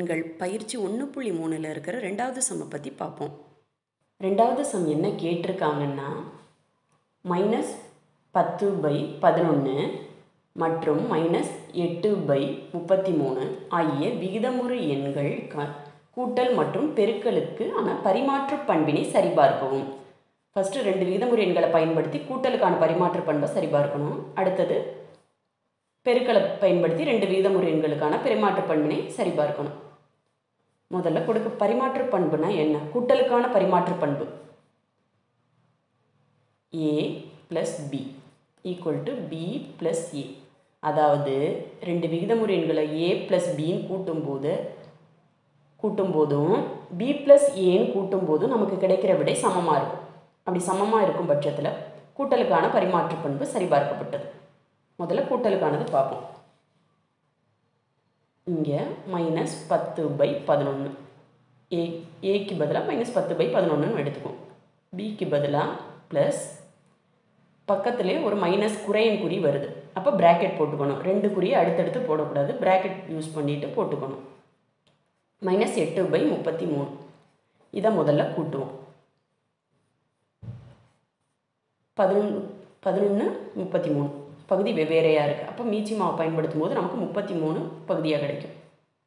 எண்கள் பயிற்சி ஒன்று புள்ளி மூணில் இருக்கிற ரெண்டாவது சம்மை பற்றி பார்ப்போம் ரெண்டாவது சம் என்ன கேட்டிருக்காங்கன்னா மைனஸ் பத்து பை பதினொன்று மற்றும் மைனஸ் எட்டு பை முப்பத்தி மூணு ஆகிய விகிதமுறு எண்கள் க கூட்டல் மற்றும் பெருக்கலுக்கு ஆன பரிமாற்று பண்பினை சரிபார்க்கவும் ஃபஸ்ட்டு ரெண்டு விகிதமுறு எண்களை பயன்படுத்தி கூட்டலுக்கான பரிமாற்று பண்பை சரிபார்க்கணும் அடுத்தது பெருக்கலை பயன்படுத்தி ரெண்டு விகிதமுறு எண்களுக்கான பரிமாற்று பண்பினை சரிபார்க்கணும் முதல்ல கொடுக்க பரிமாற்று பண்புனா என்ன கூட்டலுக்கான பரிமாற்று பண்பு A plus B equal to B plus A அதாவது ரெண்டு விகிதமுறு எண்களை ஏ ப்ளஸ் பின்னு கூட்டும்போது கூட்டும்போதும் பி ப்ளஸ் ஏன்னு கூட்டும்போதும் நமக்கு கிடைக்கிற விடை சமமாக இருக்கும் அப்படி சமமாக இருக்கும் பட்சத்தில் கூட்டலுக்கான பரிமாற்று பண்பு சரிபார்க்கப்பட்டது முதல்ல கூட்டலுக்கானது பார்ப்போம் இங்கே மைனஸ் பத்து பை பதினொன்று ஏ ஏக்கு பதிலாக மைனஸ் பத்து பை பதினொன்றுன்னு எடுத்துக்குவோம் பிக்கு பதிலாக ப்ளஸ் பக்கத்துலேயே ஒரு மைனஸ் குறையின் குறி வருது அப்போ ப்ராக்கெட் போட்டுக்கணும் ரெண்டு குறியை அடுத்தடுத்து போடக்கூடாது ப்ராக்கெட் யூஸ் பண்ணிவிட்டு போட்டுக்கணும் மைனஸ் எட்டு பை முப்பத்தி மூணு இதை முதல்ல கூட்டுவோம் பதினொன்று பதினொன்று முப்பத்தி மூணு பகுதி வெவ்வேறையாக இருக்குது அப்போ மீச்சி மாவை பயன்படுத்தும் போது நமக்கு முப்பத்தி மூணு பகுதியாக கிடைக்கும்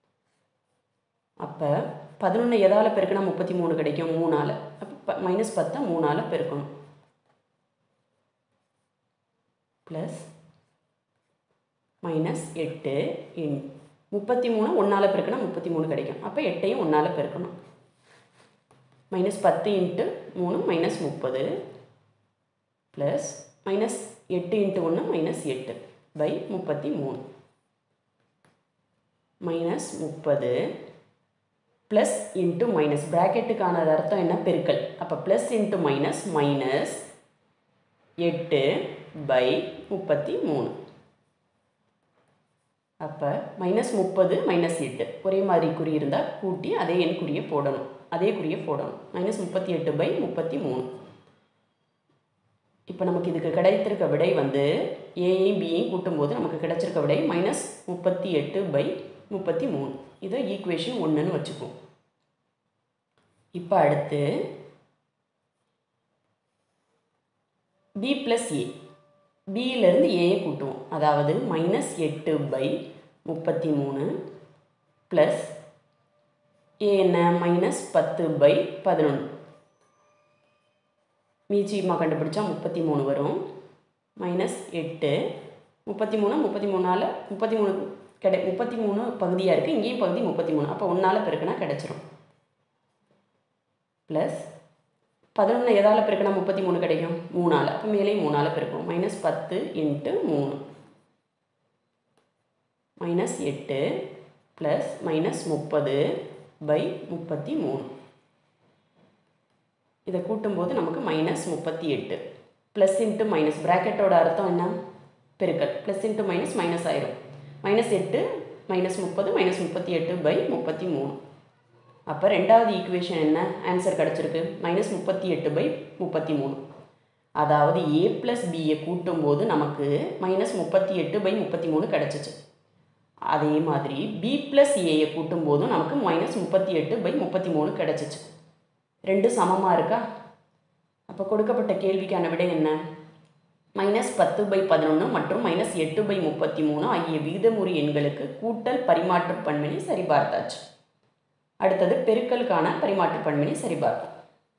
அப்போ பதினொன்று எதால் பெருக்கினா முப்பத்தி மூணு கிடைக்கும் மூணால் அப்போ ப மைனஸ் பத்தை மூணால் பெருக்கணும் ப்ளஸ் மைனஸ் எட்டு இன் முப்பத்தி மூணு ஒன்றால் பெருக்கினா முப்பத்தி மூணு கிடைக்கும் அப்போ எட்டையும் ஒன்றால் பெருக்கணும் மைனஸ் பத்து இன்ட்டு மூணு மைனஸ் முப்பது ப்ளஸ் மைனஸ் எட்டு இன்ட்டு ஒன்று மைனஸ் எட்டு பை முப்பத்தி மூணு மைனஸ் முப்பது ப்ளஸ் இன்ட்டு மைனஸ் ப்ராக்கெட்டுக்கான அர்த்தம் என்ன பெருக்கல் அப்போ ப்ளஸ் இன்ட்டு மைனஸ் மைனஸ் எட்டு பை முப்பத்தி மூணு அப்போ மைனஸ் முப்பது மைனஸ் எட்டு ஒரே மாதிரி குறி இருந்தால் கூட்டி அதே எண் குறியை போடணும் அதே குறியை போடணும் மைனஸ் முப்பத்தி எட்டு பை முப்பத்தி மூணு இப்போ நமக்கு இதுக்கு கிடைத்திருக்க விடை வந்து ஏயும் பியும் கூட்டும்போது நமக்கு கிடைச்சிருக்க விடை மைனஸ் முப்பத்தி எட்டு பை முப்பத்தி மூணு இதை ஈக்குவேஷன் ஒன்றுன்னு வச்சுக்குவோம் இப்போ அடுத்து பி ப்ளஸ் ஏ பியிலேருந்து ஏயை கூட்டுவோம் அதாவது மைனஸ் எட்டு பை முப்பத்தி மூணு ப்ளஸ் ஏ என்ன மைனஸ் பத்து பை பதினொன்று மீச்சியமாக கண்டுபிடிச்சா முப்பத்தி மூணு வரும் மைனஸ் எட்டு முப்பத்தி மூணு முப்பத்தி மூணால் முப்பத்தி மூணு கிடை முப்பத்தி மூணு பகுதியாக இருக்குது இங்கேயும் பகுதி முப்பத்தி மூணு அப்போ ஒன்றால் பெருக்கினா கிடச்சிரும் ப்ளஸ் பதினொன்று எதால் பெருக்கினா முப்பத்தி மூணு கிடைக்கும் மூணால் அப்போ மேலேயும் மூணால் பெருக்கும் மைனஸ் பத்து இன்ட்டு மூணு மைனஸ் எட்டு ப்ளஸ் மைனஸ் முப்பது பை முப்பத்தி மூணு இதை கூட்டும்போது நமக்கு மைனஸ் முப்பத்தி எட்டு ப்ளஸ் இன்ட்டு மைனஸ் ப்ராக்கெட்டோட அர்த்தம் என்ன பெருக்கல் ப்ளஸ் இன்ட்டு மைனஸ் மைனஸ் ஆயிரும் மைனஸ் எட்டு மைனஸ் முப்பது மைனஸ் முப்பத்தி எட்டு பை முப்பத்தி மூணு அப்போ ரெண்டாவது ஈக்குவேஷன் என்ன ஆன்சர் கிடச்சிருக்கு மைனஸ் முப்பத்தி எட்டு பை முப்பத்தி மூணு அதாவது ஏ ப்ளஸ் பியை கூட்டும்போது நமக்கு மைனஸ் முப்பத்தி எட்டு பை முப்பத்தி மூணு கிடச்சிச்சு அதே மாதிரி பி ப்ளஸ் ஏயை கூட்டும்போதும் நமக்கு மைனஸ் முப்பத்தி எட்டு பை முப்பத்தி மூணு கிடச்சிச்சு ரெண்டு சமமாக இருக்கா அப்போ கொடுக்கப்பட்ட கேள்விக்கான விடை என்ன மைனஸ் பத்து பை பதினொன்று மற்றும் மைனஸ் எட்டு பை முப்பத்தி மூணு ஆகிய விகிதமுறி எண்களுக்கு கூட்டல் பரிமாற்று பண்பினை சரிபார்த்தாச்சு அடுத்தது பெருக்கலுக்கான பரிமாற்று பண்பினை சரிபார்ப்போம்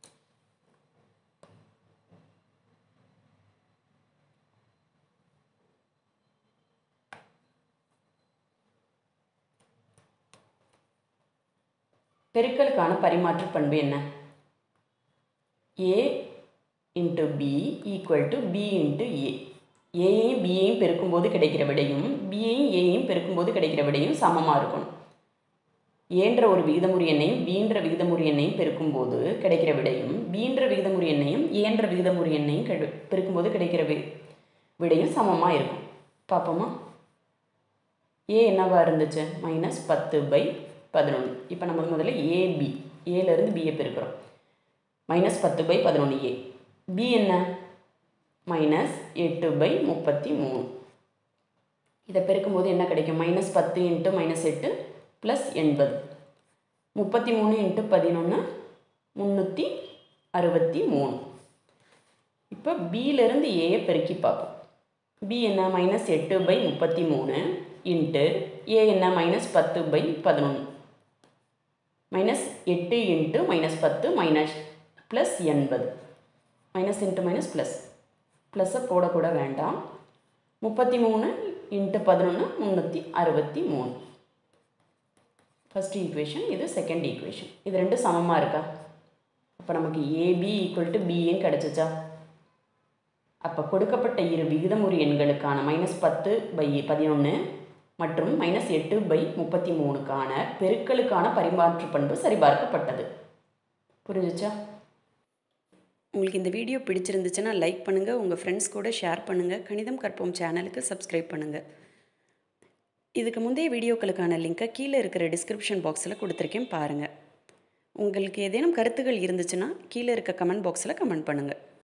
பெருக்கலுக்கான பரிமாற்று பண்பு என்ன A into B equal to B into A ஏயையும் பியையும் பெருக்கும்போது கிடைக்கிற விடையும் பியையும் ஏயையும் பெருக்கும்போது கிடைக்கிற விடையும் சமமாக இருக்கணும் ஏன்ற ஒரு விகிதமுறி எண்ணையும் பீன்ற விகிதமுறி எண்ணையும் பெருக்கும்போது கிடைக்கிற விடையும் பீன்ற விகிதமுறி எண்ணையும் ஏன்ற விகிதமுறி எண்ணையும் கெடு பெருக்கும்போது கிடைக்கிற வி விடையும் சமமாக இருக்கும் பார்ப்போமா ஏ என்னவாக இருந்துச்சு மைனஸ் பத்து பை பதினொன்று இப்போ நம்ம முதல்ல ஏபி ஏலேருந்து பியை பெருக்கிறோம் மைனஸ் பத்து பை பதினொன்று ஏ பி என்ன மைனஸ் எட்டு பை முப்பத்தி மூணு இதை பெருக்கும்போது என்ன கிடைக்கும் மைனஸ் பத்து இன்ட்டு மைனஸ் எட்டு ப்ளஸ் எண்பது முப்பத்தி மூணு இன்ட்டு பதினொன்று முந்நூற்றி அறுபத்தி மூணு இப்போ பியிலேருந்து ஏயை பெருக்கி பார்ப்போம் பி என்ன மைனஸ் எட்டு பை முப்பத்தி மூணு இன்ட்டு ஏ என்ன மைனஸ் பத்து பை பதினொன்று மைனஸ் எட்டு இன்ட்டு மைனஸ் பத்து மைனஸ் ப்ளஸ் எண்பது மைனஸ் இன்ட்டு மைனஸ் ப்ளஸ் ப்ளஸ்ஸை போடக்கூட வேண்டாம் முப்பத்தி மூணு இன்ட்டு பதினொன்று முந்நூற்றி அறுபத்தி மூணு ஃபஸ்ட் ஈக்குவேஷன் இது செகண்ட் ஈக்குவேஷன் இது ரெண்டும் சமமாக இருக்கா அப்போ நமக்கு ஏபி ஈக்குவல் டு பிஏன்னு கிடச்சிச்சா அப்போ கொடுக்கப்பட்ட இரு விகிதமுறு எண்களுக்கான மைனஸ் பத்து பை பதினொன்று மற்றும் மைனஸ் எட்டு பை முப்பத்தி மூணுக்கான பெருக்களுக்கான பரிமாற்று பண்பு சரிபார்க்கப்பட்டது புரிஞ்சுச்சா உங்களுக்கு இந்த வீடியோ பிடிச்சிருந்துச்சுன்னா லைக் பண்ணுங்கள் உங்கள் ஃப்ரெண்ட்ஸ் கூட ஷேர் பண்ணுங்கள் கணிதம் கற்போம் சேனலுக்கு சப்ஸ்கிரைப் பண்ணுங்கள் இதுக்கு முந்தைய வீடியோக்களுக்கான லிங்க்கை கீழே இருக்கிற டிஸ்கிரிப்ஷன் பாக்ஸில் கொடுத்துருக்கேன் பாருங்கள் உங்களுக்கு ஏதேனும் கருத்துகள் இருந்துச்சுன்னா கீழே இருக்க கமெண்ட் பாக்ஸில் கமெண்ட் பண்ணுங்கள்